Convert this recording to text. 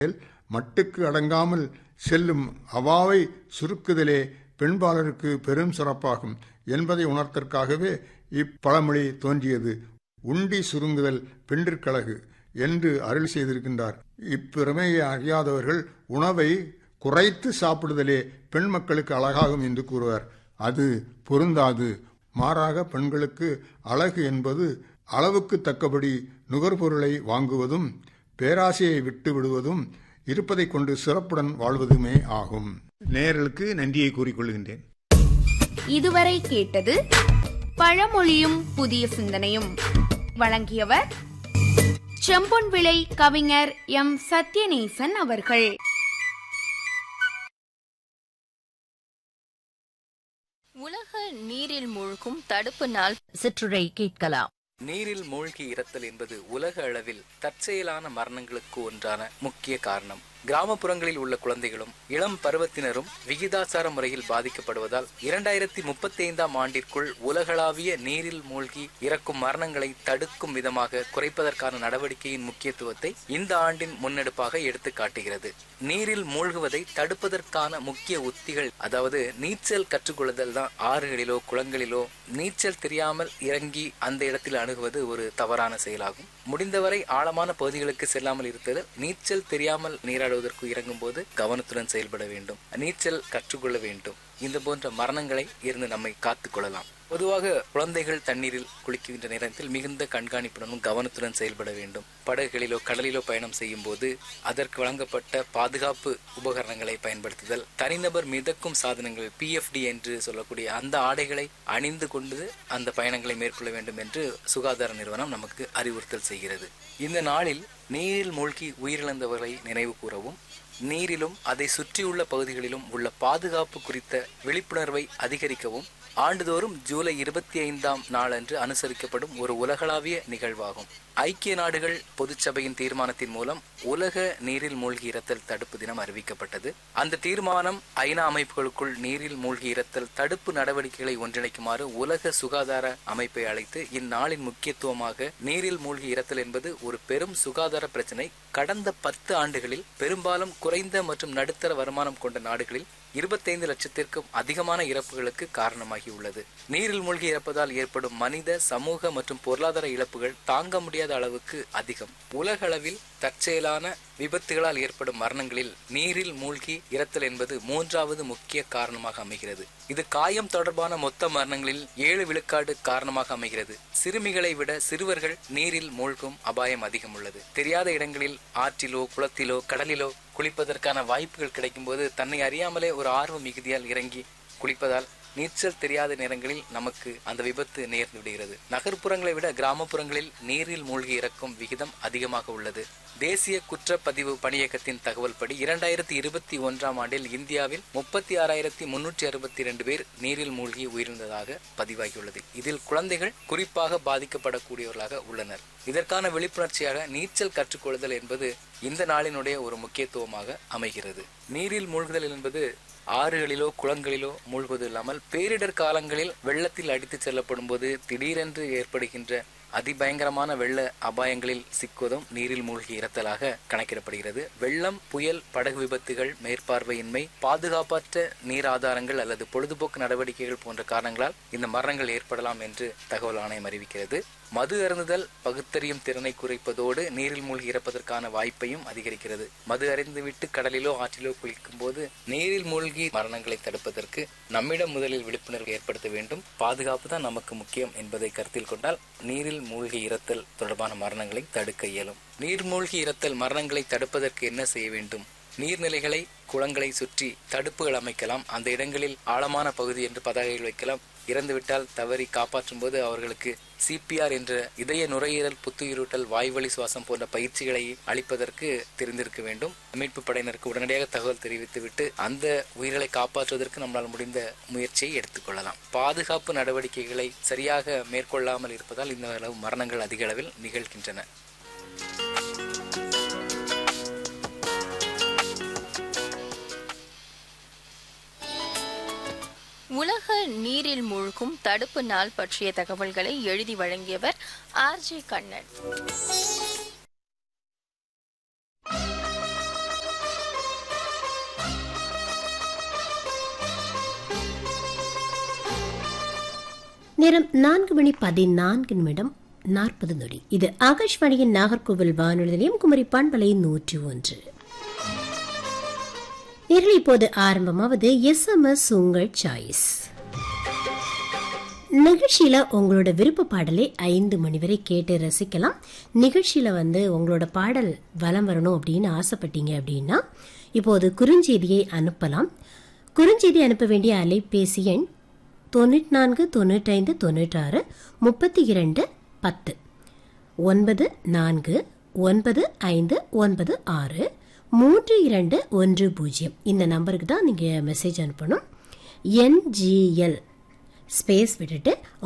மட்டுக்கு அடங்காமல் செல்லும் அவாவை சுருக்குதலே பெண்பாளருக்கு பெரும் சிறப்பாகும் என்பதை உணர்த்தற்காகவே இப்பழமொழி தோன்றியது உண்டி சுருங்குதல் பெண்டிற்கழகு என்று அருள் செய்திருக்கின்றார் இப்பிரமையை அறியாதவர்கள் உணவை குறைத்து சாப்பிடுதலே பெண் மக்களுக்கு அழகாகும் என்று கூறுவார் அது பொருந்தாது மாறாக பெண்களுக்கு அழகு என்பது அளவுக்கு தக்கபடி நுகர்பொருளை வாங்குவதும் பேராசையை விட்டு விடுவதும் இருப்பதை கொண்டு சிறப்புடன் வாழ்வதுமே ஆகும் நேயர்களுக்கு நன்றியை கூறிக்கொள்கின்றேன் இதுவரை கேட்டது பழமொழியும் புதிய சிந்தனையும் வழங்கியவர் செம்பொன் விளை கவிஞர் எம் சத்யநேசன் அவர்கள் உலக நீரில் மூழ்கும் தடுப்பு நாள் சிற்றுரை கேட்கலாம் நீரில் மூழ்கி இறத்தல் என்பது உலக அளவில் தற்செயலான மரணங்களுக்கு ஒன்றான முக்கிய காரணம் கிராமப்புறங்களில் உள்ள குழந்தைகளும் இளம் பருவத்தினரும் விகிதாசார முறையில் பாதிக்கப்படுவதால் இரண்டாயிரத்தி முப்பத்தி ஐந்தாம் ஆண்டிற்குள் உலகளாவிய நீரில் மூழ்கி இறக்கும் மரணங்களை தடுக்கும் விதமாக குறைப்பதற்கான நடவடிக்கையின் முக்கியத்துவத்தை இந்த ஆண்டின் முன்னெடுப்பாக எடுத்து காட்டுகிறது நீரில் மூழ்குவதை தடுப்பதற்கான முக்கிய உத்திகள் அதாவது நீச்சல் கற்றுக்கொள்ளுதல் தான் ஆறுகளிலோ குளங்களிலோ நீச்சல் தெரியாமல் இறங்கி அந்த இடத்தில் அணுகுவது ஒரு தவறான செயலாகும் முடிந்தவரை ஆழமான பகுதிகளுக்கு செல்லாமல் இருத்தல் நீச்சல் தெரியாமல் நீராடுவதற்கு இறங்கும் போது கவனத்துடன் செயல்பட வேண்டும் நீச்சல் கற்றுக்கொள்ள வேண்டும் இந்த போன்ற மரணங்களை இருந்து நம்மை காத்துக் கொள்ளலாம் பொதுவாக குழந்தைகள் தண்ணீரில் குளிக்கின்ற நேரத்தில் மிகுந்த கண்காணிப்புடனும் கவனத்துடன் செயல்பட வேண்டும் படகுகளிலோ கடலிலோ பயணம் செய்யும் போது அதற்கு வழங்கப்பட்ட பாதுகாப்பு உபகரணங்களை பயன்படுத்துதல் தனிநபர் மிதக்கும் சாதனங்கள் பிஎஃப்டி என்று சொல்லக்கூடிய அந்த ஆடைகளை அணிந்து கொண்டு அந்த பயணங்களை மேற்கொள்ள வேண்டும் என்று சுகாதார நிறுவனம் நமக்கு அறிவுறுத்தல் செய்கிறது இந்த நாளில் நீரில் மூழ்கி உயிரிழந்தவர்களை நினைவு கூறவும் நீரிலும் அதை சுற்றியுள்ள பகுதிகளிலும் உள்ள பாதுகாப்பு குறித்த விழிப்புணர்வை அதிகரிக்கவும் ஆண்டுதோறும் ஜூலை இருபத்தி ஐந்தாம் நாளன்று அனுசரிக்கப்படும் ஒரு உலகளாவிய நிகழ்வாகும் ஐக்கிய நாடுகள் பொதுச்சபையின் தீர்மானத்தின் மூலம் உலக நீரில் மூழ்கி இறத்தல் தடுப்பு தினம் அறிவிக்கப்பட்டது அந்த தீர்மானம் ஐநா அமைப்புகளுக்குள் நீரில் மூழ்கி இறத்தல் தடுப்பு நடவடிக்கைகளை ஒன்றிணைக்குமாறு உலக சுகாதார அமைப்பை அழைத்து இந்நாளின் முக்கியத்துவமாக நீரில் மூழ்கி இறத்தல் என்பது ஒரு பெரும் சுகாதார பிரச்சனை கடந்த பத்து ஆண்டுகளில் பெரும்பாலும் குறைந்த மற்றும் நடுத்தர வருமானம் கொண்ட நாடுகளில் இருபத்தைந்து லட்சத்திற்கும் அதிகமான இறப்புகளுக்கு காரணமாகி உள்ளது நீரில் மூழ்கி இறப்பதால் ஏற்படும் மனித சமூக மற்றும் பொருளாதார இழப்புகள் தாங்க முடியாத அளவுக்கு அதிகம் உலக அளவில் தற்செயலான விபத்துகளால் ஏற்படும் மரணங்களில் நீரில் மூழ்கி இறத்தல் என்பது மூன்றாவது முக்கிய காரணமாக அமைகிறது இது காயம் தொடர்பான மொத்த மரணங்களில் ஏழு விழுக்காடு காரணமாக அமைகிறது சிறுமிகளை விட சிறுவர்கள் நீரில் மூழ்கும் அபாயம் அதிகம் உள்ளது தெரியாத இடங்களில் ஆற்றிலோ குளத்திலோ கடலிலோ குளிப்பதற்கான வாய்ப்புகள் கிடைக்கும்போது தன்னை அறியாமலே ஒரு ஆர்வ மிகுதியால் இறங்கி குளிப்பதால் நீச்சல் தெரியாத நேரங்களில் நமக்கு அந்த விபத்து நேர்ந்து விடுகிறது நகர்ப்புறங்களை விட கிராமப்புறங்களில் நீரில் மூழ்கி இறக்கும் விகிதம் அதிகமாக உள்ளது தேசிய குற்றப்பதிவு பணியகத்தின் தகவல் படி இரண்டாயிரத்தி இருபத்தி ஒன்றாம் ஆண்டில் இந்தியாவில் முப்பத்தி ஆறாயிரத்தி முன்னூற்றி அறுபத்தி ரெண்டு பேர் நீரில் மூழ்கி உயிரிழந்ததாக பதிவாகியுள்ளது இதில் குழந்தைகள் குறிப்பாக பாதிக்கப்படக்கூடியவர்களாக உள்ளனர் இதற்கான விழிப்புணர்ச்சியாக நீச்சல் கற்றுக்கொள்ளுதல் என்பது இந்த நாளினுடைய ஒரு முக்கியத்துவமாக அமைகிறது நீரில் மூழ்குதல் என்பது ஆறுகளிலோ குளங்களிலோ மூழ்குவது இல்லாமல் பேரிடர் காலங்களில் வெள்ளத்தில் அடித்துச் செல்லப்படும் போது திடீரென்று ஏற்படுகின்ற அதிபயங்கரமான வெள்ள அபாயங்களில் சிக்குவதும் நீரில் மூழ்கி இறத்தலாக கணக்கிடப்படுகிறது வெள்ளம் புயல் படகு விபத்துகள் மேற்பார்வையின்மை பாதுகாப்பற்ற நீர் ஆதாரங்கள் அல்லது பொழுதுபோக்கு நடவடிக்கைகள் போன்ற காரணங்களால் இந்த மரணங்கள் ஏற்படலாம் என்று தகவல் ஆணையம் அறிவிக்கிறது மது அருந்துதல் பகுத்தறியும் திறனை குறைப்பதோடு நீரில் மூழ்கி இறப்பதற்கான வாய்ப்பையும் அதிகரிக்கிறது மது அறிந்துவிட்டு கடலிலோ ஆற்றிலோ குளிக்கும் போது நீரில் மூழ்கி மரணங்களை தடுப்பதற்கு நம்மிடம் முதலில் விழிப்புணர்வு ஏற்படுத்த வேண்டும் பாதுகாப்பு தான் நமக்கு முக்கியம் என்பதை கருத்தில் கொண்டால் நீரில் மூழ்கி இறத்தல் தொடர்பான மரணங்களை தடுக்க இயலும் நீர் மூழ்கி இறத்தல் மரணங்களை தடுப்பதற்கு என்ன செய்ய வேண்டும் நீர்நிலைகளை குளங்களை சுற்றி தடுப்புகள் அமைக்கலாம் அந்த இடங்களில் ஆழமான பகுதி என்று பதாகைகள் வைக்கலாம் இறந்துவிட்டால் தவறி காப்பாற்றும் போது அவர்களுக்கு சிபிஆர் என்ற இதய நுரையீரல் புத்துயிரூட்டல் வாய்வழி சுவாசம் போன்ற பயிற்சிகளை அளிப்பதற்கு தெரிந்திருக்க வேண்டும் மீட்பு படையினருக்கு உடனடியாக தகவல் தெரிவித்துவிட்டு அந்த உயிர்களை காப்பாற்றுவதற்கு நம்மால் முடிந்த முயற்சியை எடுத்துக்கொள்ளலாம் பாதுகாப்பு நடவடிக்கைகளை சரியாக மேற்கொள்ளாமல் இருப்பதால் இந்த அளவு மரணங்கள் அதிக அளவில் நிகழ்கின்றன உலக நீரில் மூழ்கும் தடுப்பு நாள் பற்றிய தகவல்களை எழுதி வழங்கியவர் ஆர் ஜே கண்ணன் நேரம் நான்கு மணி பதினான்கு நிமிடம் நாற்பது நொடி இது ஆகாஷ்வாணியின் நாகர்கோவில் வானொலி நிலையம் குமரி பண்பலை நூற்றி ஒன்று நேரில் இப்போது ஆரம்பமாவது எஸ்எம்எஸ் உங்கள் சாய்ஸ் நிகழ்ச்சியில உங்களோட விருப்ப பாடலை ஐந்து மணி வரை கேட்டு ரசிக்கலாம் நிகழ்ச்சியில வந்து உங்களோட பாடல் வலம் வரணும் அப்படின்னு ஆசைப்பட்டீங்க அப்படின்னா இப்போது குறுஞ்செய்தியை அனுப்பலாம் குறுஞ்செய்தி அனுப்ப வேண்டிய அலைபேசி எண் தொண்ணூற்றி நான்கு தொண்ணூற்றைந்து தொண்ணூற்றாறு முப்பத்தி இரண்டு பத்து ஒன்பது நான்கு ஒன்பது ஐந்து ஒன்பது ஆறு மூன்று இரண்டு ஒன்று பூஜ்ஜியம் இந்த நம்பருக்கு தான் நீங்கள் மெசேஜ் அனுப்பணும் என்ஜிஎல் ஸ்பேஸ் விட்டுட்டு